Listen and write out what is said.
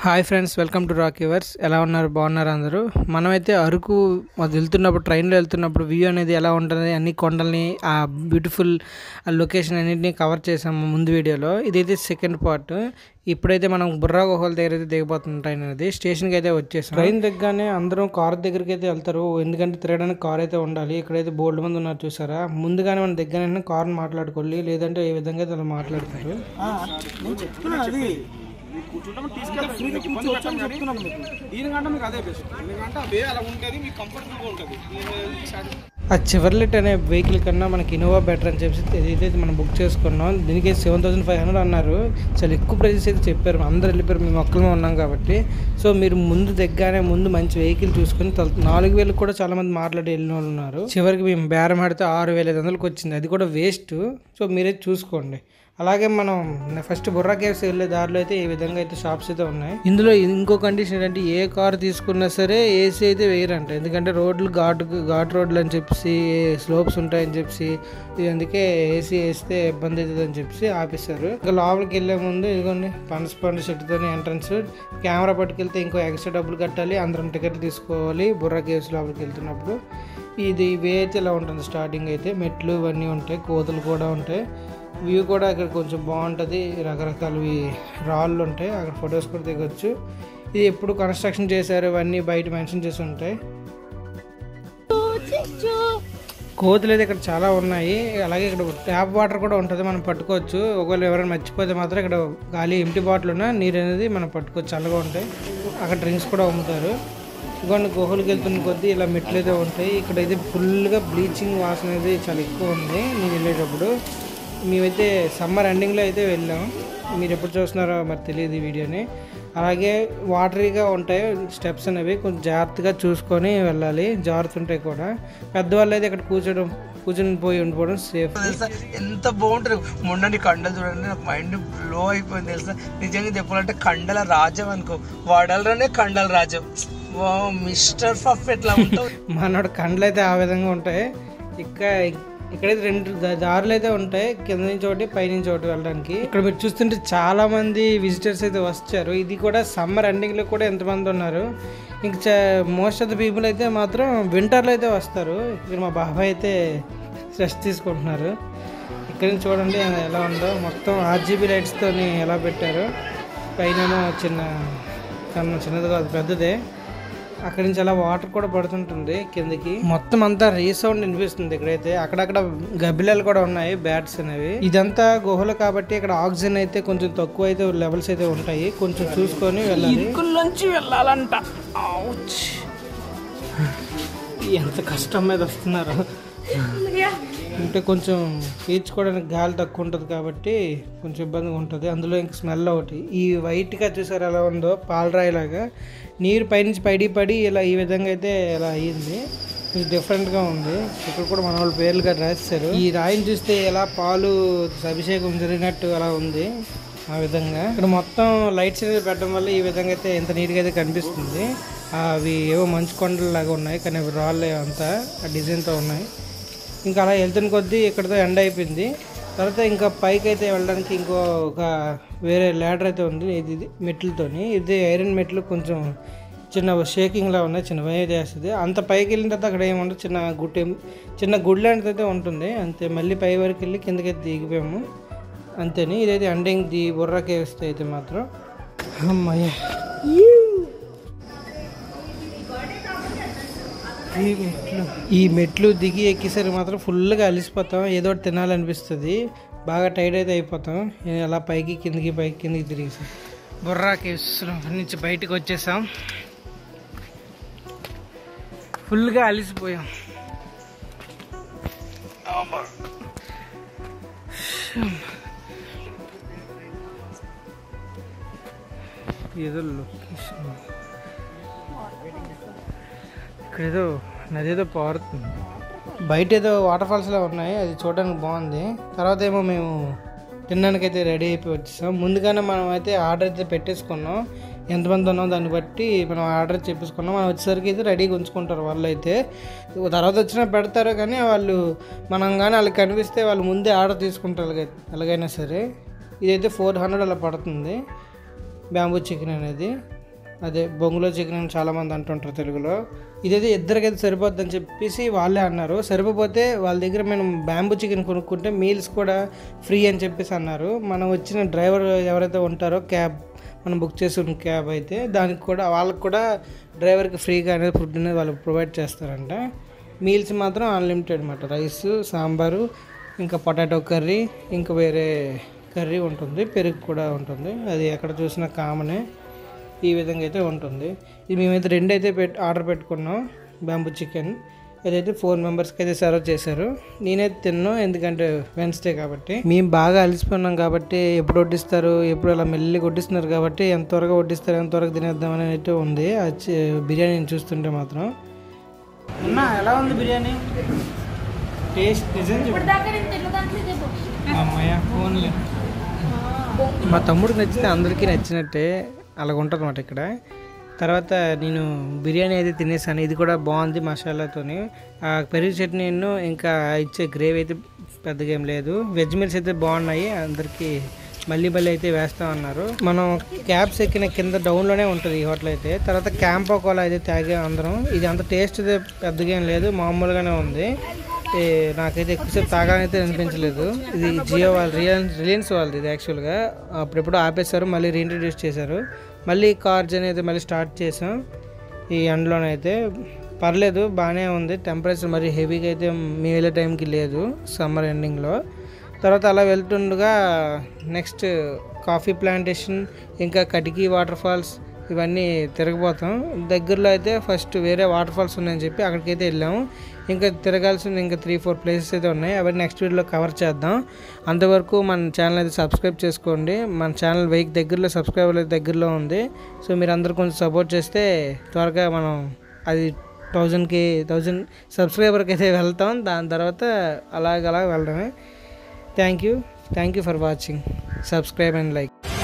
Hi friends welcome to rock yours ఎలా ఉన్నారు బాగున్నారు అందరూ మనమైతే అరకు అది వెళ్తున్నప్పుడు ట్రైన్లో వెళ్తున్నప్పుడు వ్యూ అనేది ఎలా ఉంటుంది అన్ని కొండల్ని ఆ బ్యూటిఫుల్ ఆ లొకేషన్ అన్నింటినీ కవర్ చేసాము ముందు వీడియోలో ఇదైతే సెకండ్ పార్ట్ ఇప్పుడైతే మనం బుర్రా గుహల దగ్గర అయితే దిగబోతుంది ట్రైన్ అనేది స్టేషన్కి అయితే వచ్చేసాం ట్రైన్ దిగ్గానే అందరం కార్ దగ్గరికి అయితే వెళ్తారు ఎందుకంటే తిరగడానికి కార్ అయితే ఉండాలి ఇక్కడైతే బోల్డ్ మంది ఉన్నారు చూసారా ముందుగానే మన దగ్గర కార్ని మాట్లాడుకోవాలి లేదంటే ఏ విధంగా అయితే అలా మాట్లాడతారు నేను చెప్తున్నా అది కూర్చుంటాము తీసుకెళ్ళి ఫ్రీగా కూర్చోవచ్చు అని చెప్తున్నాను మీకు దీనికంటే మీకు అదే బెస్ట్ ఎందుకంటే అవే అలా ఉంటుంది మీకు కంఫర్టబుల్గా ఉంటుంది ఆ చివర్లెట్ అనే వెహికల్ కన్నా మనకి ఇన్నోవా బెటర్ అని చెప్పి ఏదైతే మనం బుక్ చేసుకున్నాం దీనికి సెవెన్ థౌసండ్ ఫైవ్ హండ్రెడ్ అన్నారు చాలా ఎక్కువ ప్రైసెస్ అయితే చెప్పారు అందరు వెళ్ళిపోయారు మేము ఒక్కలమే ఉన్నాం కాబట్టి సో మీరు ముందు దగ్గరనే ముందు మంచి వెహికల్ చూసుకొని తల- నాలుగు వేలకు కూడా చాలా మంది మాట్లాడి వెళ్ళిన వాళ్ళు ఉన్నారు చివరికి మేము బేరం ఆడితే ఆరు వేల ఐదు వందలకు వచ్చింది అది కూడా వేస్ట్ సో మీరే చూసుకోండి అలాగే మనం ఫస్ట్ బుర్రా కేవ్స్ వెళ్ళే దారిలో అయితే ఈ విధంగా అయితే షాప్స్ అయితే ఉన్నాయి ఇందులో ఇంకో కండిషన్ ఏంటంటే ఏ కార్ తీసుకున్నా సరే ఏసీ అయితే వేయరంట ఎందుకంటే రోడ్లు ఘాట్ ఘాట్ రోడ్లు అని చెప్పి స్లోప్స్ ఉంటాయని చెప్పి ఇది అందుకే ఏసీ వేస్తే ఇబ్బంది అవుతుంది అని చెప్పి ఆపేశారు ఇంకా లోపలికి వెళ్ళే ముందు ఇదిగోండి పనస పండు చెట్టుతో ఎంట్రన్స్ కెమెరా పట్టుకెళ్తే ఇంకో ఎక్స్ట్రా డబ్బులు కట్టాలి అందరం టికెట్ తీసుకోవాలి బుర్రా కేవ్స్ లోపలికి వెళ్తున్నప్పుడు ఇది వే అయితే ఇలా ఉంటుంది స్టార్టింగ్ అయితే మెట్లు ఇవన్నీ ఉంటాయి కోతులు కూడా ఉంటాయి వ్యూ కూడా ఇక్కడ కొంచెం బాగుంటుంది రకరకాలవి రాళ్ళు ఉంటాయి అక్కడ ఫొటోస్ కూడా దిగొచ్చు ఇది ఎప్పుడు కన్స్ట్రక్షన్ చేశారు ఇవన్నీ బయట మెన్షన్ చేసి ఉంటాయి కోతులు అయితే ఇక్కడ చాలా ఉన్నాయి అలాగే ఇక్కడ ట్యాప్ వాటర్ కూడా ఉంటుంది మనం పట్టుకోవచ్చు ఒకవేళ ఎవరైనా మర్చిపోతే మాత్రం ఇక్కడ ఖాళీ ఎంటీ బాటిల్ ఉన్న నీరు అనేది మనం పట్టుకోవచ్చు చల్లగా ఉంటాయి అక్కడ డ్రింక్స్ కూడా అమ్ముతారు ఇదిగోండి గుహలకు వెళ్తున్న కొద్దీ ఇలా మెట్లు అయితే ఉంటాయి ఇక్కడ అయితే ఫుల్గా బ్లీచింగ్ వాసన అనేది చాలా ఎక్కువ ఉంది నేను వెళ్ళేటప్పుడు మేమైతే సమ్మర్ ఎండింగ్లో అయితే వెళ్ళాం మీరు ఎప్పుడు చూస్తున్నారో మరి తెలియదు ఈ వీడియోని అలాగే వాటరీగా ఉంటాయి స్టెప్స్ అనేవి కొంచెం జాగ్రత్తగా చూసుకొని వెళ్ళాలి జారుతుంటాయి కూడా పెద్దవాళ్ళు అయితే ఇక్కడ కూర్చోడం కూర్చొని పోయి ఉండిపోవడం సేఫ్ తెలుసా ఎంత బాగుంటుంది మొన్నటి కండలు చూడండి నాకు మైండ్ బ్లో అయిపోయింది తెలుసా నిజంగా చెప్పాలంటే కండల రాజ్యం అనుకో వాడలలోనే కండల రాజ్యం వా మిస్టర్ పఫ్ ఎట్లా ఉంటావు మనోడు కండ్లు అయితే ఆ విధంగా ఉంటాయి ఇక్క ఇక్కడైతే రెండు దా- దారులు అయితే ఉంటాయి కింద నుంచి ఒకటి పైనుంచి ఒకటి వెళ్ళడానికి ఇక్కడ మీరు చూస్తుంటే చాలా మంది విజిటర్స్ అయితే వచ్చారు ఇది కూడా సమ్మర్ ఎండింగ్ లో కూడా ఎంతమంది ఉన్నారు ఇంకా మోస్ట్ ఆఫ్ ద పీపుల్ అయితే మాత్రం వింటర్లో అయితే వస్తారు ఇక్కడ మా బాబాయ్ అయితే రెస్ట్ తీసుకుంటున్నారు ఇక్కడ నుంచి చూడండి ఎలా ఉందో మొత్తం ఆర్జీబీ లైట్స్తోని ఎలా పెట్టారు పైన చిన్న కన్నా చిన్నది కాదు పెద్దదే అక్కడి నుంచి అలా వాటర్ కూడా పడుతుంటుంది కిందకి మొత్తం అంతా రీసౌండ్ వినిపిస్తుంది ఇక్కడైతే అక్కడక్కడ గబ్బిలాలు కూడా ఉన్నాయి బ్యాట్స్ అనేవి ఇదంతా గుహలు కాబట్టి ఇక్కడ ఆక్సిజన్ అయితే కొంచెం తక్కువ అయితే లెవెల్స్ అయితే ఉంటాయి కొంచెం చూసుకొని వెళ్ళాలి నుంచి వెళ్ళాలంట ఎంత కష్టం మీద వస్తున్నారు అంటే కొంచెం పీల్చుకోవడానికి గాలి తక్కువ ఉంటుంది కాబట్టి కొంచెం ఇబ్బందిగా ఉంటుంది అందులో ఇంక స్మెల్ ఒకటి ఈ వైట్గా చూసారు ఎలా ఉందో పాలరాయిలాగా నీరు పైనుంచి పడి పడి ఇలా ఈ విధంగా అయితే ఇలా అయ్యింది కొంచెం డిఫరెంట్గా ఉంది ఇక్కడ కూడా మన వాళ్ళు పేర్లుగా రాశారు ఈ రాయిని చూస్తే ఎలా పాలు అభిషేకం జరిగినట్టు అలా ఉంది ఆ విధంగా ఇక్కడ మొత్తం లైట్స్ అనేది పెట్టడం వల్ల ఈ విధంగా అయితే ఎంత నీట్గా అయితే కనిపిస్తుంది అవి ఏవో మంచు కొండలు లాగా ఉన్నాయి కానీ అవి రాళ్ళే అంతా ఆ డిజైన్తో ఉన్నాయి ఇంకా అలా వెళ్తున్న కొద్దీ ఇక్కడతో ఎండ్ అయిపోయింది తర్వాత ఇంకా పైకి అయితే వెళ్ళడానికి ఇంకో ఒక వేరే ల్యాడర్ అయితే ఉంది ఇది ఇది మెట్లతోని ఇది ఐరన్ మెట్లు కొంచెం చిన్న షేకింగ్ లా ఉన్నాయి చిన్న వేది వేస్తుంది అంత పైకి వెళ్ళిన తర్వాత అక్కడ ఏముండదు చిన్న గుట్ట చిన్న గుడి లాంటిది అయితే ఉంటుంది అంతే మళ్ళీ పై వరకు వెళ్ళి కిందకి అయితే దిగిపోయాము అంతేని ఇదైతే ఎండింగ్ ది బుర్రకే వస్తే అయితే మాత్రం అమ్మయ్య ఈ మెట్లు ఈ మెట్లు దిగి ఎక్కేసరికి మాత్రం ఫుల్గా అలిసిపోతాం ఏదో ఒకటి తినాలనిపిస్తుంది బాగా టైట్ అయితే అయిపోతాం అలా పైకి కిందికి పైకి కిందికి తిరిగేసాం బుర్రా కేవ్స్ నుంచి బయటకు వచ్చేసాం ఫుల్గా అలిసిపోయాం అబ్బా. ఏదో లొకేషన్ ఇక్కడ ఏదో నది ఏదో పారుతుంది బయట ఏదో వాటర్ ఫాల్స్లో ఉన్నాయి అది చూడడానికి బాగుంది తర్వాత ఏమో మేము తినడానికి అయితే రెడీ అయిపోయి వచ్చేసాం ముందుగానే మనం అయితే ఆర్డర్ అయితే పెట్టేసుకున్నాం ఎంతమంది ఉన్నాం దాన్ని బట్టి మనం ఆర్డర్ చెప్పేసుకున్నాం మనం వచ్చేసరికి అయితే రెడీగా ఉంచుకుంటారు వాళ్ళు అయితే తర్వాత వచ్చినా పెడతారు కానీ వాళ్ళు మనం కానీ వాళ్ళకి కనిపిస్తే వాళ్ళు ముందే ఆర్డర్ తీసుకుంటారు ఎలాగై- ఎలాగైనా సరే ఇదైతే ఫోర్ హండ్రెడ్ అలా పడుతుంది బ్యాంబూ చికెన్ అనేది అదే బొంగులో చికెన్ అని చాలామంది అంటుంటారు తెలుగులో ఇదైతే ఇద్దరికైతే సరిపోద్ది అని చెప్పేసి వాళ్ళే అన్నారు సరిపోతే వాళ్ళ దగ్గర మనం బ్యాంబూ చికెన్ కొనుక్కుంటే మీల్స్ కూడా ఫ్రీ అని చెప్పేసి అన్నారు మనం వచ్చిన డ్రైవర్ ఎవరైతే ఉంటారో క్యాబ్ మనం బుక్ చేసుకున్న క్యాబ్ అయితే దానికి కూడా వాళ్ళకి కూడా డ్రైవర్కి ఫ్రీగా అనేది ఫుడ్ అనేది వాళ్ళు ప్రొవైడ్ చేస్తారంట మీల్స్ మాత్రం అన్లిమిటెడ్ అనమాట రైస్ సాంబారు ఇంకా పొటాటో కర్రీ ఇంకా వేరే కర్రీ ఉంటుంది పెరుగు కూడా ఉంటుంది అది ఎక్కడ చూసినా కామనే ఈ విధంగా అయితే ఉంటుంది ఇది మేమైతే రెండు అయితే పెట్ ఆర్డర్ పెట్టుకున్నాం బ్యాంబూ చికెన్ ఇదైతే ఫోర్ మెంబర్స్కి అయితే సర్వ్ చేశారు నేనైతే తిన్నాను ఎందుకంటే వెన్స్డే కాబట్టి మేము బాగా అలసిపోయినాం కాబట్టి ఎప్పుడు వడ్డిస్తారు ఎప్పుడు అలా మెల్లి వడ్డిస్తున్నారు కాబట్టి ఎంత త్వరగా వడ్డిస్తారు ఎంత త్వరగా తినేద్దామని అయితే ఉంది ఆ చి- బిర్యానీని చూస్తుంటే మాత్రం అన్నా ఎలా ఉంది బిర్యానీ టేస్ట్ నిజం చెప్పు ఇప్పటిదాకా నేను తెలుగు దాంట్లో చెప్పు అమ్మయ్య ఫోన్లే మా తమ్ముడికి నచ్చితే అందరికీ నచ్చినట్టే అలాగ ఉంటుంది అన్నమాట ఇక్కడ తర్వాత నేను బిర్యానీ అయితే తినేసాను ఇది కూడా బాగుంది మసాలాతోని ఆ పెరుగు చట్నీ ఇంకా ఇచ్చే గ్రేవీ అయితే పెద్దగా ఏం లేదు వెజ్ మీల్స్ అయితే బాగున్నాయి అందరికీ మళ్ళీ మళ్ళీ అయితే వేస్తా ఉన్నారు మనం క్యాబ్స్ ఎక్కిన కింద డౌన్లోనే ఉంటుంది ఈ హోటల్ అయితే తర్వాత క్యాంప్ కోలా అయితే తాగాం అందరం ఇది అంత టేస్ట్ అయితే పెద్దగా ఏం లేదు మామూలుగానే ఉంది ఏ, నాకైతే ఎక్కువసేపు తాగానైతే అనిపించలేదు ఇది జియో వాళ్ళ రిలయన్స్ రిలయన్స్ వాళ్ళది ఇది యాక్చువల్గా అప్పుడెప్పుడు ఆపేశారు మళ్ళీ రీఇంట్రడ్యూస్ చేశారు మళ్ళీ కార్జ్ అనేది మళ్ళీ స్టార్ట్ చేసాం ఈ ఎండ్లోనైతే పర్లేదు బాగానే ఉంది టెంపరేచర్ మరి హెవీగా అయితే మీ వెళ్ళే టైంకి లేదు సమ్మర్ ఎండింగ్లో తర్వాత అలా వెళ్తుండగా నెక్స్ట్ కాఫీ ప్లాంటేషన్ ఇంకా కటికీ వాటర్ ఫాల్స్ ఇవన్నీ తిరగబోతాం దగ్గరలో అయితే ఫస్ట్ వేరే వాటర్ ఫాల్స్ ఉన్నాయని చెప్పి అక్కడికైతే వెళ్ళాము ఇంకా తిరగాల్సిన ఇంకా త్రీ ఫోర్ ప్లేసెస్ అయితే ఉన్నాయి అవన్నీ నెక్స్ట్ వీడియోలో కవర్ చేద్దాం అంతవరకు మన ఛానల్ అయితే సబ్స్క్రైబ్ చేసుకోండి మన ఛానల్ వెయ్యి దగ్గరలో సబ్స్క్రైబర్ అయితే దగ్గరలో ఉంది సో మీరు అందరూ కొంచెం సపోర్ట్ చేస్తే త్వరగా మనం అది థౌజండ్కి థౌజండ్ సబ్స్క్రైబర్కి అయితే వెళ్తాం దాని తర్వాత అలాగ అలా వెళ్ళడమే thank you thank you for watching subscribe and like